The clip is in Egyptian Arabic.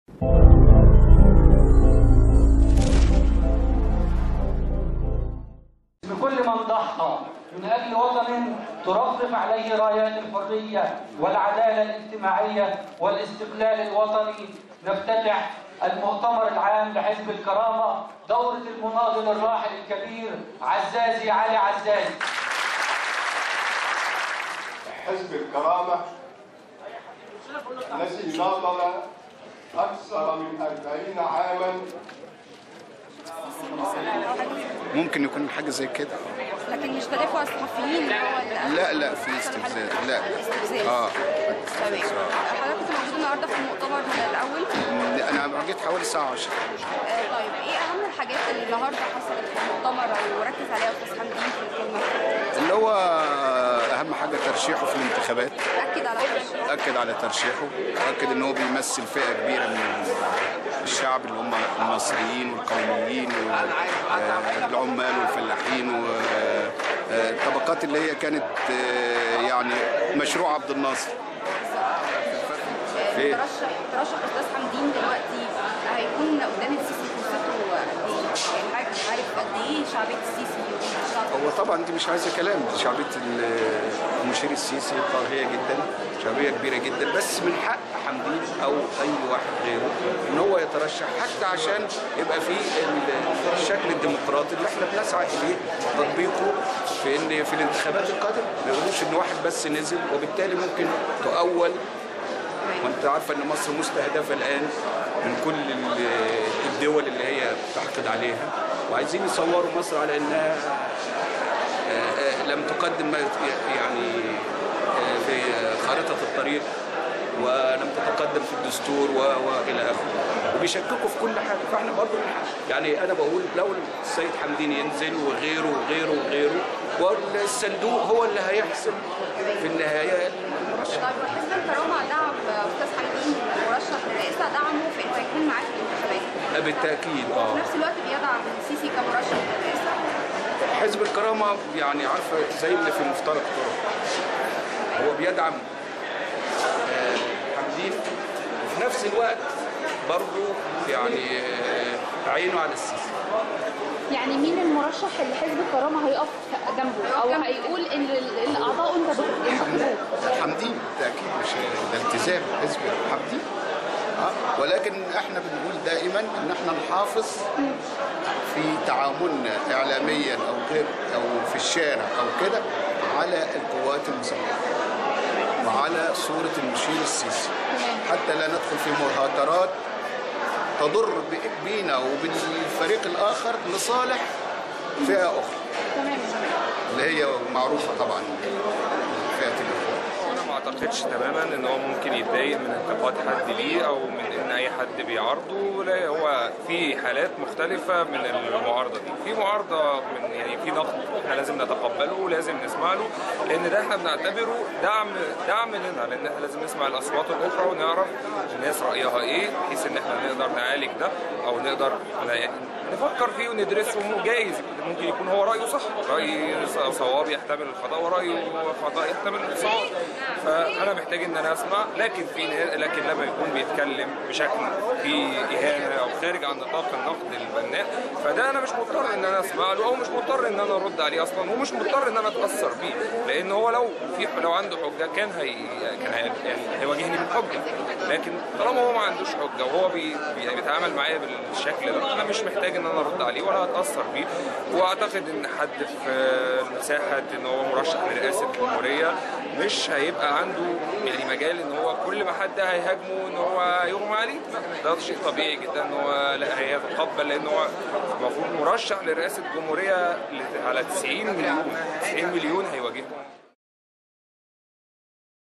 بكل من ضحى من أجل وطن ترفرف عليه رايات الحرية والعدالة الاجتماعية والاستقلال الوطني نفتتح المؤتمر العام لحزب الكرامة دورة المناضل الراحل الكبير عزازي علي عزازي حزب الكرامة الذي ناضل أكثر من أربعين عاما ممكن يكون حاجه زي كده لكن مش تدافع الصحفيين اللي هو اللي لا لا في استفزاز لا استفزاز اه تمام حضرتك كنت موجود النهارده في المؤتمر من الاول انا جيت حوالي الساعه 10 آه، طيب ايه اهم الحاجات اللي النهارده حصلت في المؤتمر او ركز عليها استاذ حمدين في الكلمه اللي هو اهم حاجه ترشيحه في الانتخابات اكد على حاجه اكد على ترشيحه واكد ان هو بيمثل فئه كبيره من الشعب اللي هم المصريين والقوميين والعمال والفلاحين والطبقات اللي هي كانت آه، يعني مشروع عبد الناصر إيه؟ ترشح ترشح استاذ حمدين دلوقتي هيكون قدام السيسي فرصته قد ايه؟ يعني حضرتك عارف قد ايه شعبيه السيسي والشعب هو طبعا دي مش عايزه كلام دي شعبيه ال- المشير السيسي طاغيه جدا شعبيه كبيره جدا بس من حق حمدين او اي واحد غيره ان هو يترشح حتى عشان يبقى في ال- الشكل الديمقراطي اللي احنا بنسعى اليه تطبيقه في ان في الانتخابات القادمه ما يقولوش ان واحد بس نزل وبالتالي ممكن تؤول وانت عارفه ان مصر مستهدفه الان من كل ال- الدول اللي هي بتحقد عليها وعايزين يصوروا مصر على انها آه، آه، لم تقدم ما يعني آه، في خارطه الطريق ولم تتقدم في الدستور و- والى اخره وبيشككوا في كل حاجه فاحنا برضه يعني انا بقول لو السيد حمدين ينزل وغيره وغيره وغيره والصندوق هو اللي هيحسم في النهايه المرشح طيب وحزب الكرامه دعم استاذ حمدين مرشح للرئاسه دعمه في انه هيكون معاه في الانتخابات بالتاكيد اه وفي نفس الوقت بيدعم السيسي كمرشح للرئاسه حزب الكرامة يعني عارفة زي اللي في مفترق طرق هو بيدعم آه، حمدين وفي نفس الوقت برضه يعني آه، عينه على السيسي يعني مين المرشح اللي حزب الكرامه هيقف جنبه او هيقول ان ال- اللي اعضائه انت انتخبوه حمدين بالتأكيد مش ده التزام حزب حمدين آه، ولكن احنا بنقول دائما ان احنا نحافظ في تعاملنا اعلاميا او غير او في الشارع او كده على القوات المسلحه وعلى صوره المشير السيسي حتى لا ندخل في مهاترات تضر ب- بينا وبين الفريق الاخر لصالح فئه اخرى تمام اللي هي معروفه طبعا فئه الاخوان انا ما اعتقدش تماما ان هو ممكن يتضايق من انتقاد حد ليه او من ان اي حد بيعارضه لا هو في حالات مختلفه من المعارضه دي في معارضه من يعني في نقد احنا لازم نتقبله ولازم نسمع له لان ده احنا بنعتبره دعم دعم لنا لان احنا لازم نسمع الاصوات الاخرى ونعرف الناس رايها ايه بحيث ان احنا نقدر نعالج ده او نقدر يعني نفكر فيه وندرسه جايز ممكن يكون هو رايه صح راي صواب يحتمل الخطا ورايه خطا يحتمل الصواب فانا محتاج ان انا اسمع لكن في نها- لكن لما يكون بيتكلم بشكل فيه اهانه او خارج عن نطاق النقد البناء فده انا مش مضطر ان انا اسمع له او مش مضطر ان انا ارد عليه اصلا ومش مضطر ان انا اتاثر بيه لان هو لو في لو عنده حجه كان هي كان هي يعني هيواجهني بالحجه لكن طالما هو ما عندوش حجه وهو بي يعني بيتعامل معايا بالشكل ده انا مش محتاج ان انا ارد عليه ولا هتاثر بيه واعتقد ان حد في مساحه ان هو مرشح لرئاسه الجمهوريه مش هيبقى عنده يعني مجال ان هو كل ما حد هيهاجمه ان هو يغمى عليه لا، ده شيء طبيعي جدا ان هو لا هيتقبل لان هو المفروض مرشح لرئاسه الجمهوريه على 90 مليون 90 مليون هيواجههم